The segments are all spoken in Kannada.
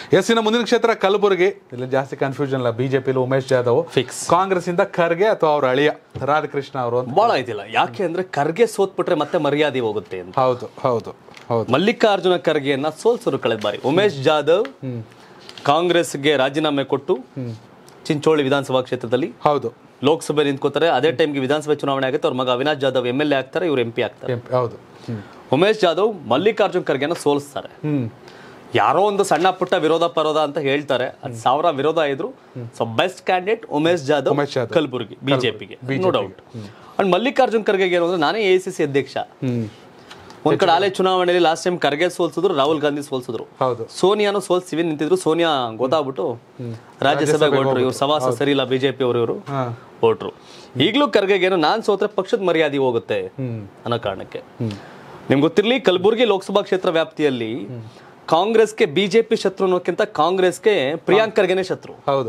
ಎಸ್ ಇನ್ನು ಮುಂದಿನ ಕ್ಷೇತ್ರ ಕಲಬುರಗಿ ಇಲ್ಲಿ ಜಾಸ್ತಿ ಕನ್ಫ್ಯೂಷನ್ ಇಲ್ಲ ಬಿಜೆಪಿಲಿ ಉಮೇಶ್ ಜಾಧವ್ Fix. ಕಾಂಗ್ರೆಸ್ ಇಂದ ಖರ್ಗೆ ಅಥವಾ ಅವ್ರ ಅಳಿಯ ರಾಧಾಕೃಷ್ಣ ಅವರು ಅಂತ ಬಹಳ ಇದಿಲ್ಲ ಯಾಕೆ ಅಂದ್ರೆ ಖರ್ಗೆ ಸೋತ್ಬಿಟ್ರೆ ಮತ್ತೆ ಮರ್ಯಾದೆ ಹೋಗುತ್ತೆ ಅಂತ ಹೌದು ಹೌದು ಹೌದು ಮಲ್ಲಿಕಾರ್ಜುನ ಖರ್ಗೆಯನ್ನ ಸೋಲ್ಸರು ಕಳೆದ ಬಾರಿ ಉಮೇಶ್ ಜಾಧವ್ ಕಾಂಗ್ರೆಸ್ಗೆ ರಾಜೀನಾಮೆ ಕೊಟ್ಟು ಚಿಂಚೋಳಿ ವಿಧಾನಸಭಾ ಕ್ಷೇತ್ರದಲ್ಲಿ ಹೌದು ಲೋಕಸಭೆ ನಿಂತ್ಕೋತಾರೆ ಅದೇ ಟೈಮ್ಗೆ ವಿಧಾನಸಭೆ ಚುನಾವಣೆ ಆಗುತ್ತೆ ಅವ್ರ ಮಗ Avinash Jadhav M L A ಆಗ್ತಾರೆ ಇವ್ರು ಎಂ ಪಿ ಆಗ್ತಾರೆ ಎಂ- ಹೌದು ಹ್ಮ್. ಉಮೇಶ್ ಜಾಧವ್ ಮಲ್ಲಿಕಾರ್ಜುನ್ ಖರ್ಗೆನ ಸೋಲಿಸ್ತಾರೆ ಹ್ಮ್ ಯಾರೋ ಒಂದು ಸಣ್ಣ ಪುಟ್ಟ ವಿರೋಧ ಪರೋಧ ಅಂತ ಹೇಳ್ತಾರೆ ಅದ್ ಸಾವಿರ ವಿರೋಧ ಇದ್ರು so best candidate Umesh Jadhav Umesh Jadhav. Kalaburagi ಬಿಜೆಪಿಗೆ no doubt and Mallikarjun Kharge ಏನು ಅಂದ್ರೆ ನಾನೇ ಎ ಸಿ ಸಿ ಅಧ್ಯಕ್ಷ ಹ್ಮ್ ಒಂದ್ ಕಡೆ ಆಲೆ ಚುನಾವಣೆಯಲ್ಲಿ ಲಾಸ್ಟ್ ಟೈಮ್ ಖರ್ಗೆ ಸೋಲ್ಸಿದ್ರು ರಾಹುಲ್ ಗಾಂಧಿ ಸೋಲ್ಸಿದ್ರು ಹೌದು ಸೋನಿಯಾನು ಸೋಲ್ಸಿವಿ ನಿಂತಿದ್ರು ಸೋನಿಯಾ ಗೊತ್ತಾಗ್ಬಿಟ್ಟು ರಾಜ್ಯಸಭೆಗೆ ಹೊರಟ್ರು ಇವ್ರು ಸವಾಸ ಸರಿ ಇಲ್ಲ ಬಿಜೆಪಿ ಅವರು ಇವರು ಹಾ ಹೊರಟ್ರು ಈಗಲೂ ಖರ್ಗೆಗೇನು ನಾನ್ ಸೋತ್ರೆ ಪಕ್ಷದ ಮರ್ಯಾದೆ ಹೋಗುತ್ತೆ ಹ್ಮ್ ಅನ್ನೋ ಕಾರಣಕ್ಕೆ ನಿಮ್ಗೆ ಗೊತ್ತಿರ್ಲಿ ಕಲಬುರಗಿ ಲೋಕಸಭಾ ಕ್ಷೇತ್ರ ವ್ಯಾಪ್ತಿಯಲ್ಲಿ ಕಾಂಗ್ರೆಸ್ಗೆ ಬಿಜೆಪಿ ಶತ್ರು ಅನ್ನೋಕ್ಕಿಂತ ಕಾಂಗ್ರೆಸ್ಗೆ ಪ್ರಿಯಾಂಕ್ ಖರ್ಗೆನೆ ಶತ್ರು ಹೌದು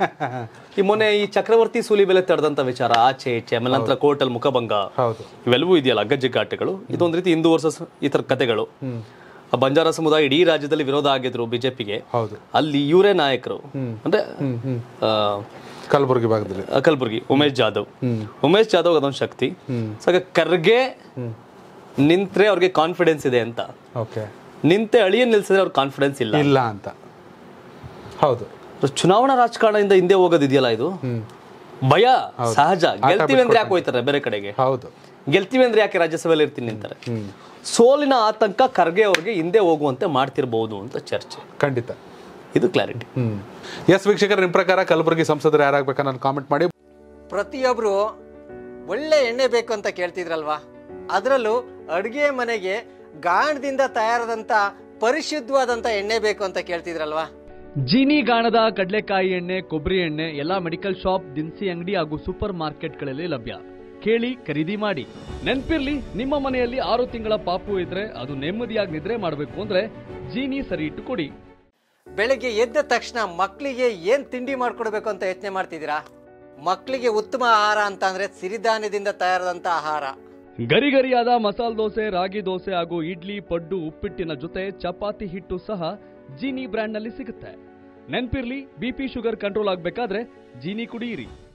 ಈ ಮೊನ್ನೆ ಈ ಚಕ್ರವರ್ತಿ ಸೂಲಿಬೆಲೆ ತಡೆದಂತ ವಿಚಾರ ಆಚೆ ಈಚೆ ಆಮೇಲೆ ನಂತರ ಕೋರ್ಟಲ್ ಮುಖಭಂಗ ಹೌದು ಇವೆಲ್ಲವೂ ಇದೆಯಲ್ಲ ಅಗ್ಗಜಿಗಾಟಗಳು ಇದೊಂದು ರೀತಿ ಹಿಂದೂ ವರ್ಸಸ್ ಈ ತರ ಕತೆಗಳು ಆ ಬಂಜಾರ ಸಮುದಾಯ ಇಡೀ ರಾಜ್ಯದಲ್ಲಿ ವಿರೋಧ ಆಗಿದ್ರು ಬಿಜೆಪಿಗೆ ಹೌದು ಅಲ್ಲಿ ಇವರೇ ನಾಯಕರು ಅಂದ್ರೆ ಆ, ಕಲಬುರಗಿ ಭಾಗದಲ್ಲಿ ಆ, ಕಲಬುರ್ಗಿ ಉಮೇಶ್ ಜಾಧವ್ ಉಮೇಶ್ ಜಾಧವ್ ಅದೊಂದು ಶಕ್ತಿ ಸೊ ಹಾಗಾಗಿ ಖರ್ಗೆ ನಿಂತ್ರೆ ಅವ್ರಿಗೆ ಕಾನ್ಫಿಡೆನ್ಸ್ ಇದೆ ಅಂತ ಓಕೆ ನಿಂತೆ ಅಳಿಯನ್ ನಿಲ್ಸಿದ್ರೆ ಅವ್ರ ಕಾನ್ಫಿಡೆನ್ಸ್ ಇಲ್ಲ ಇಲ್ಲ ಅಂತ ಹೌದು ಚುನಾವಣಾ ರಾಜಕಾರಣದಿಂದ ಹಿಂದೆ ಹೋಗೋದಿದೆಯಲ್ಲ ಇದು ಭಯ ಸಹಜ ಗೆಲ್ತೀವಿ ಅಂದ್ರೆ ಯಾಕೆ ಹೋಯ್ತಾರೆ ಬೇರೆ ಕಡೆಗೆ ಹೌದು ಗೆಲ್ತೀವಿ ಅಂದ್ರೆ ಯಾಕೆ ರಾಜ್ಯಸಭೆಯಲ್ಲಿ ಇರ್ತೀನಿ ಅಂತಾರೆ ಸೋಲಿನ ಆತಂಕ ಖರ್ಗೆ ಅವ್ರಿಗೆ ಹಿಂದೆ ಹೋಗುವಂತೆ ಮಾಡ್ತಿರ್ಬಹುದು ಅಂತ ಚರ್ಚೆ ಖಂಡಿತ ಇದು ಕ್ಲಾರಿಟಿ ಹ್ಮ್ ಎಸ್ ವೀಕ್ಷಕರ ನಿಮ್ಮ ಪ್ರಕಾರ ಕಲಬುರಗಿ ಸಂಸದರು ಯಾರಾಗಬೇಕನ್ನ ಕಾಮೆಂಟ್ ಮಾಡಿ ಪ್ರತಿಯೊಬ್ಬರು ಒಳ್ಳೆ ಎಣ್ಣೆ ಬೇಕು ಅಂತ ಕೇಳ್ತಿದ್ರಲ್ವಾ ಅದರಲ್ಲೂ ಅಡುಗೆ ಮನೆಗೆ ಗಾಣದಿಂದ ತಯಾರಾದಂಥ ಪರಿಶುದ್ಧವಾದಂಥ ಎಣ್ಣೆ ಬೇಕು ಅಂತ ಕೇಳ್ತಿದ್ರಲ್ವಾ ಜೀನಿ ಗಾಣದ ಕಡಲೆಕಾಯಿ ಎಣ್ಣೆ ಕೊಬ್ಬರಿ ಎಣ್ಣೆ ಎಲ್ಲಾ ಮೆಡಿಕಲ್ ಶಾಪ್ ದಿನಸಿ ಅಂಗಡಿ ಹಾಗೂ ಸೂಪರ್ ಮಾರ್ಕೆಟ್ಗಳಲ್ಲಿ ಲಭ್ಯ ಕೇಳಿ ಖರೀದಿ ಮಾಡಿ ನೆನ್ಪಿರ್ಲಿ ನಿಮ್ಮ ಮನೆಯಲ್ಲಿ ಆರು ತಿಂಗಳ ಪಾಪು ಇದ್ರೆ ಅದು ನೆಮ್ಮದಿಯಾಗಿ ನಿದ್ರೆ ಮಾಡಬೇಕು ಅಂದ್ರೆ ಜೀನಿ ಸರಿ ಇಟ್ಟು ಕೊಡಿ ಬೆಳಗ್ಗೆ ಎದ್ದ ತಕ್ಷಣ ಮಕ್ಕಳಿಗೆ ಏನು ತಿಂಡಿ ಮಾಡ್ಕೊಡ್ಬೇಕು ಅಂತ ಯೋಚನೆ ಮಾಡ್ತಿದ್ದೀರಾ ಮಕ್ಕಳಿಗೆ ಉತ್ತಮ ಆಹಾರ ಅಂತ ಅಂದ್ರೆ ಸಿರಿಧಾನ್ಯದಿಂದ ತಯಾರಾದಂಥ ಆಹಾರ ಗರಿಗರಿಯಾದ ಮಸಾಲೆ ದೋಸೆ ರಾಗಿ ದೋಸೆ ಹಾಗೂ ಇಡ್ಲಿ ಪಡ್ಡು ಉಪ್ಪಿಟ್ಟಿನ ಜೊತೆ ಚಪಾತಿ ಹಿಟ್ಟು ಸಹ ಜೀನಿ ಬ್ರ್ಯಾಂಡ್ನಲ್ಲಿ ಸಿಗುತ್ತೆ ನೆನ್ಪಿರ್ಲಿ ಬಿಪಿ ಶುಗರ್ ಕಂಟ್ರೋಲ್ ಆಗ್ಬೇಕಾದ್ರೆ ಜೀನಿ ಕುಡಿಯಿರಿ